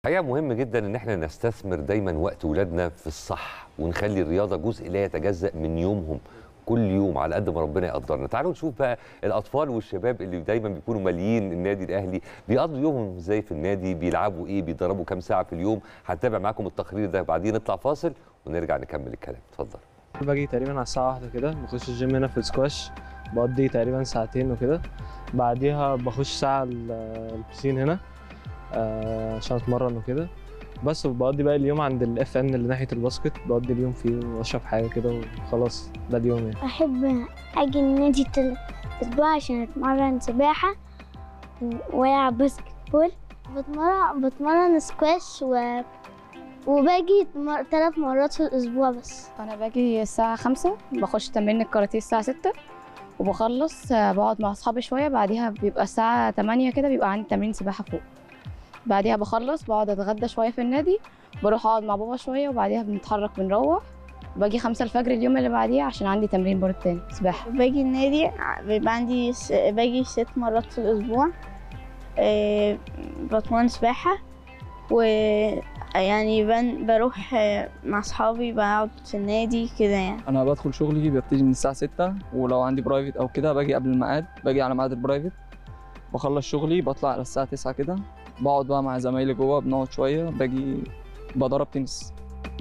حقيقة مهم جدا ان احنا نستثمر دايما وقت ولادنا في الصح ونخلي الرياضة جزء لا يتجزأ من يومهم كل يوم على قد ما ربنا يقدرنا تعالوا نشوف بقى الاطفال والشباب اللي دايما بيكونوا ماليين النادي الاهلي بيقضوا يومهم ازاي في النادي بيلعبوا ايه بيتدربوا كام ساعه في اليوم هنتابع معاكم التقرير ده بعدين نطلع فاصل ونرجع نكمل الكلام اتفضل باجي تقريبا على الساعة واحدة كده بخش الجيم هنا في السكواش بقضي تقريبا ساعتين وكده بعديها بخش ساعة ال- البسين هنا آه، عشان اتمرن وكده بس بقضي بقى اليوم عند الاف ان اللي ناحية الباسكت بقضي اليوم فيه واشرب حاجة كده وخلاص ده اليوم يعني أحب أجي النادي تل- الأسبوع عشان أتمرن سباحة و- وألعب باسكت بول بتمرن بتمرن سكواش و... وباجي مر... ثلاث مرات في الأسبوع بس انا باجي الساعه خمسة بخش تمرين الكاراتيه الساعه ستة وبخلص آه، بقعد مع اصحابي شويه بعديها بيبقى الساعه تمانية كده بيبقى عندي تمرين سباحه فوق بعديها بخلص بقعد اتغدى شويه في النادي بروح اقعد مع بابا شويه وبعديها بنتحرك بنروح باجي خمسة الفجر اليوم اللي بعديه عشان عندي تمرين برضه تاني سباحه باجي النادي ع- بيبقى عندي س... باجي ست مرات في الأسبوع آه، بتمرن سباحة و يعني بن... بروح آه، مع أصحابي بقعد في النادي كده يعني انا بدخل شغلي ببتدي من الساعه 6 ولو عندي برايفت او كده باجي قبل الميعاد باجي على ميعاد البرايفت بخلص شغلي بطلع على الساعه 9 كده بقعد بقى مع زمايلي جوه بنقعد شويه باجي بضرب تنس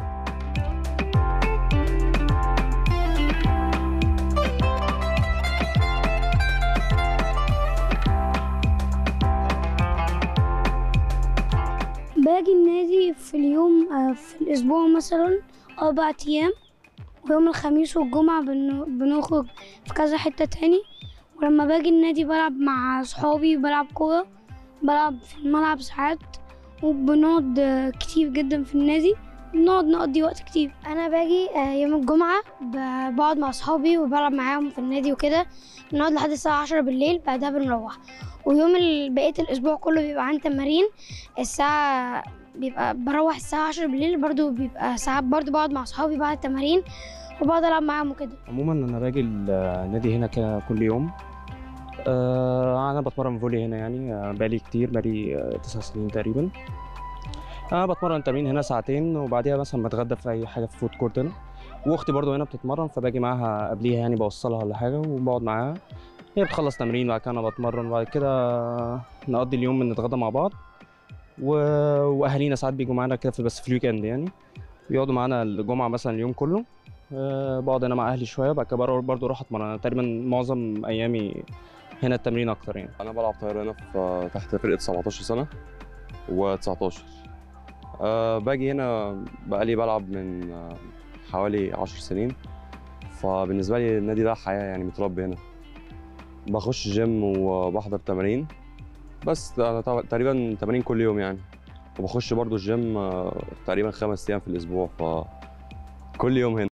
باجي النادي في اليوم آه، في الأسبوع مثلا أربع أيام ويوم الخميس والجمعة بن- بنخرج في كذا حتة تاني ولما باجي النادي بلعب مع صحابي بلعب كورة بلعب في الملعب ساعات وبنقعد آه، كتير جدا في النادي بنقعد نقضي وقت كتير انا باجي آه، يوم الجمعه ب- بقعد مع اصحابي وبلعب معاهم في النادي وكده بنقعد لحد الساعه 10 بالليل بعدها بنروح ويوم ال- بقيه الاسبوع كله بيبقى عندي تمارين الساعه بيبقى بروح الساعه 10 بالليل برضو بيبقى ساعات برضو بقعد مع اصحابي بعد التمارين وبقعد العب معاهم وكده عموما انا باجي النادي هنا كده كل يوم آه، انا بتمرن فولي هنا يعني آه، بقالي كتير بقالي آه، تسع سنين تقريبا انا بتمرن تمرين هنا ساعتين وبعديها مثلا بتغدى في اي حاجه في فود كورت هنا واختي برضو هنا بتتمرن فباجي معاها قبليها يعني بوصلها ولا حاجه وبقعد معاها هي بتخلص تمرين بعد كده انا بتمرن وبعد كده نقضي اليوم نتغدى مع بعض و... واهالينا ساعات بيجوا معانا كده في بس في الويك اند يعني بيقعدوا معانا الجمعه مثلا اليوم كله أه بقعد انا مع اهلي شويه بعد كده بروح برضه اروح اتمرن أنا تقريبا معظم ايامي هنا التمرين اكتر يعني انا بلعب طايره هنا في تحت فرقه 17 سنه و19 أه باجي هنا بقالي بلعب من آه، حوالي 10 سنين فبالنسبه لي النادي ده حياه يعني متربي هنا بخش جيم وبحضر تمارين بس أنا طبعاً تقريبا تمارين كل يوم يعني وبخش برضو الجيم آه، تقريبا خمس ايام في الاسبوع ف كل يوم هنا